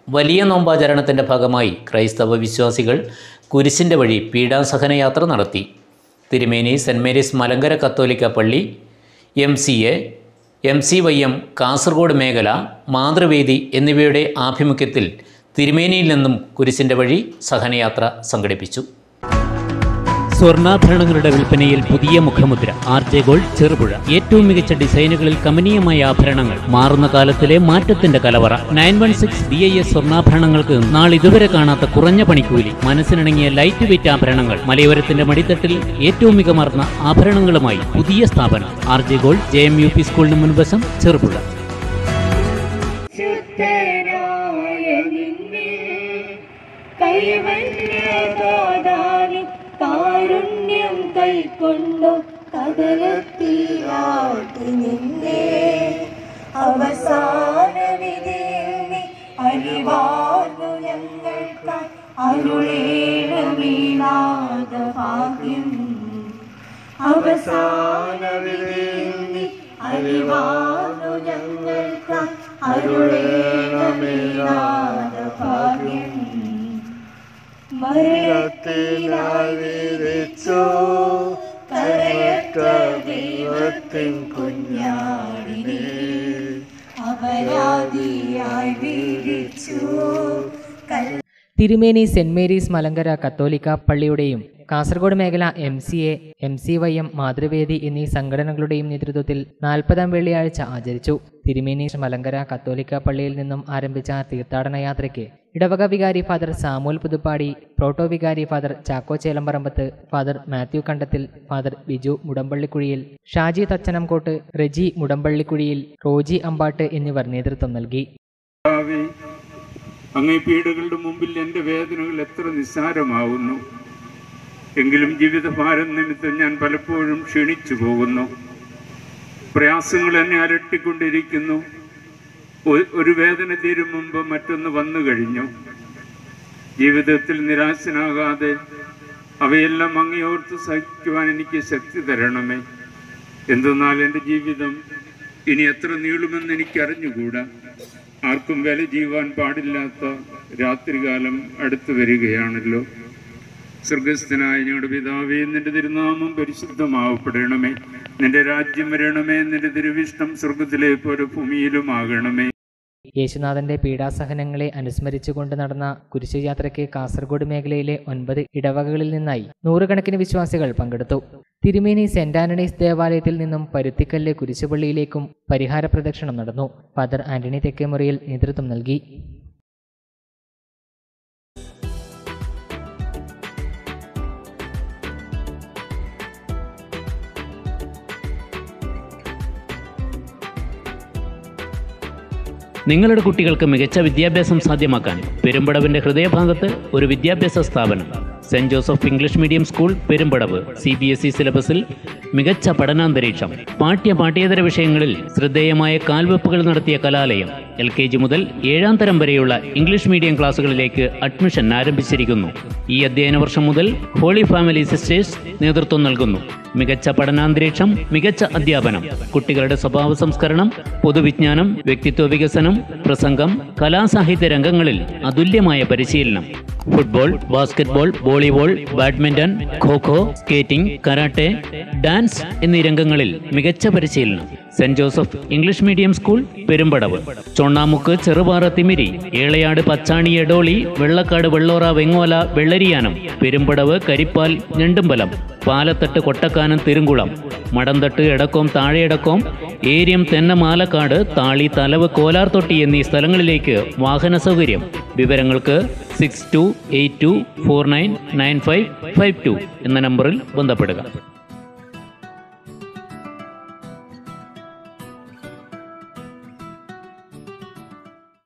വലിയ നോമ്പാചരണത്തിൻ്റെ ഭാഗമായി ക്രൈസ്തവ വിശ്വാസികൾ കുരിശിൻ്റെ വഴി പീഡാസഹനയാത്ര നടത്തി തിരുമേനി സെൻറ് മേരീസ് മലങ്കര കത്തോലിക്ക പള്ളി M C A M C Y M Kasaragod മേഖല മാതൃവേദി എന്നിവയുടെ ആഭിമുഖ്യത്തിൽ തിരുമേനിയിൽ നിന്നും കുരിശിൻ്റെ വഴി സഹനയാത്ര സംഘടിപ്പിച്ചു സ്വർണ്ണാഭരണങ്ങളുടെ വിൽപ്പനയിൽ പുതിയ മുഖമുദ്ര ആർ ജെ ഗോൾഡ് ചെറുപുഴ ഏറ്റവും മികച്ച ഡിസൈനുകളിൽ കമനീയമായ ആഭരണങ്ങൾ മാറുന്ന കാലത്തിലെ മാറ്റത്തിന്റെ കലവറ nine one six B I S സ്വർണ്ണാഭരണങ്ങൾക്ക് നാളിതുവരെ കാണാത്ത കുറഞ്ഞ പണിക്കൂലി മനസ്സിനിണങ്ങിയ ലൈറ്റ് വെയിറ്റ് ആഭരണങ്ങൾ മലയോരത്തിന്റെ മടിത്തട്ടിൽ ഏറ്റവും മികമാർന്ന ആഭരണങ്ങളുമായി പുതിയ സ്ഥാപനം R J gold J M U P സ്കൂളിന് മുൻവശം ചെറുപുഴ ശുദ്ധനായ നിന്നെ കൈവല്യദാതാവിൻ കാരുണ്യം കൈക്കൊണ്ടു കടലത്തീരാട്ടി നിന്നെ അവസാന വിധിയിൽ നീ അരിവാർന്നു ഞങ്ങൾക്കായി അരുളേണമീനാഥ ഭാഗ്യം അവസാന വിധിയിൽ നീ അരിവാർന്നു ഞങ്ങൾക്കായി അരുളേണമീനാഥ ഭാഗ്യം മരണത്തിനാൽ വിധിച്ചു കരയറ്റ ദൈവത്തിൻ കുഞ്ഞാടിനെ അപരാധിയായി വിധിച്ചു കൽ തിരുമേനി സെന്റ് മേരീസ് മലങ്കര കത്തോലിക്ക പള്ളിയുടെയും കാസർഗോഡ് മേഖല M C A M C Y M Mathruvedi എന്നീ സംഘടനകളുടെയും നേതൃത്വത്തിൽ നാൽപ്പതാം വെള്ളിയാഴ്ച ആചരിച്ചു തിരുമേനി മലങ്കര കത്തോലിക്ക പള്ളിയിൽ നിന്നും ആരംഭിച്ച തീർത്ഥാടന യാത്രയ്ക്ക് ഇടവക വികാരി ഫാദർ സാമുൽ പുതുപ്പാടി പ്രോട്ടോ വികാരി father Chacko Chelamparambath father Mathew Kandathil father Biju Mudampallikuzhiyil Shaji Thachanamkott Reji Mudampallikuzhiyil Roji Ambatt എന്നിവർ നേതൃത്വം നൽകി കർത്താവേ, അങ്ങേ പീഡകളുടെ മുമ്പിൽ എൻ്റെ വേദനകൾ എത്ര നിസ്സാരമാവുന്നു എങ്കിലും ജീവിതഭാരം നിമിത്തം ഞാൻ പലപ്പോഴും ക്ഷീണിച്ചു പോകുന്നു പ്രയാസങ്ങൾ എന്നെ അലട്ടിക്കൊണ്ടിരിക്കുന്നു ഒ- ഒരു വേദന തീരും മുമ്പ് മറ്റൊന്ന് വന്നു കഴിഞ്ഞു ജീവിതത്തിൽ നിരാശനാകാതെ അവയെല്ലാം അങ്ങയോർത്ത് സഹിക്കുവാൻ എനിക്ക് ശക്തി തരണമേ എന്തെന്നാൽ എൻ്റെ ജീവിതം ഇനി എത്ര നീളുമെന്ന് എനിക്ക് അറിഞ്ഞുകൂടാ ആർക്കും വില ചെയ്യുവാൻ പാടില്ലാത്ത രാത്രികാലം അടുത്തു വരികയാണല്ലോ സ്വർഗസ്ഥനായ ഞങ്ങളുടെ പിതാവേ നിന്റെ തിരുനാമം പരിശുദ്ധമാവപ്പെടണമേ നിന്റെ രാജ്യം വരണമേ നിന്റെ തിരുവിഷ്ടം സ്വർഗത്തിലെ പോലെ ഭൂമിയിലുമാകണമേ യേശുനാഥന്റെ പീഡാസഹനങ്ങളെ അനുസ്മരിച്ചുകൊണ്ട് നടന്ന കുരിശുയാത്രയ്ക്ക് കാസർഗോഡ് മേഖലയിലെ ഒൻപത് ഇടവകകളിൽ നിന്നായി നൂറുകണക്കിന് വിശ്വാസികൾ പങ്കെടുത്തു തിരുമേനി സെന്റ് ആന്റണീസ് ദേവാലയത്തിൽ നിന്നും പരുത്തിക്കല്ല് കുരിശുപള്ളിയിലേക്കും പരിഹാര പ്രദക്ഷിണം നടന്നു ഫാദർ ആന്റണി തെക്കേമുറിയിൽ നേതൃത്വം നൽകി നിങ്ങളുടെ കുട്ടികൾക്ക് മികച്ച വിദ്യാഭ്യാസം സാധ്യമാക്കാൻ പെരുമ്പടവിന്റെ ഹൃദയഭാഗത്ത് ഒരു വിദ്യാഭ്യാസ സ്ഥാപനം saint Joseph English medium school Perumbadavu C B S E സിലബസിൽ മികച്ച പഠനാന്തരീക്ഷം പാഠ്യ പാഠ്യേതര വിഷയങ്ങളിൽ ശ്രദ്ധേയമായ കാൽവെപ്പുകൾ നടത്തിയ കലാലയം എൽ കെ ജി മുതൽ ഏഴാം തരം വരെയുള്ള ഇംഗ്ലീഷ് മീഡിയം ക്ലാസുകളിലേക്ക് അഡ്മിഷൻ ആരംഭിച്ചിരിക്കുന്നു ഈ അധ്യയന വർഷം മുതൽ ഹോളി ഫാമിലി സിസ്റ്റേഴ്സ് നേതൃത്വം നൽകുന്നു മികച്ച പഠനാന്തരീക്ഷം മികച്ച അധ്യാപനം കുട്ടികളുടെ സ്വഭാവ സംസ്കരണം പൊതുവിജ്ഞാനം വ്യക്തിത്വ വികസനം പ്രസംഗം കലാസാഹിത്യ രംഗങ്ങളിൽ അതുല്യമായ പരിശീലനം football basketball volleyball badminton kho kho skating karate dance എന്നീ രംഗങ്ങളിൽ മികച്ച പരിശീലനം saint Joseph English medium school Perumbadavu Chonnamukku Cherupara Thimiri Elayad Pachani Edoli Vellakkad Vellora Vengola Vellariyanam Perumbadavu Karippal Njandumbalam Palathattu Kottakkanam Thirunkulam Madanthattu Edakkom Thazheyadakkom Eriyam Thennamalakkad Thali Thalavu Kolarthotti എന്നീ സ്ഥലങ്ങളിലേക്ക് വാഹന സൗകര്യം വിവരങ്ങൾക്ക് six two eight two four nine nine five five two എന്ന നമ്പറിൽ ബന്ധപ്പെടുക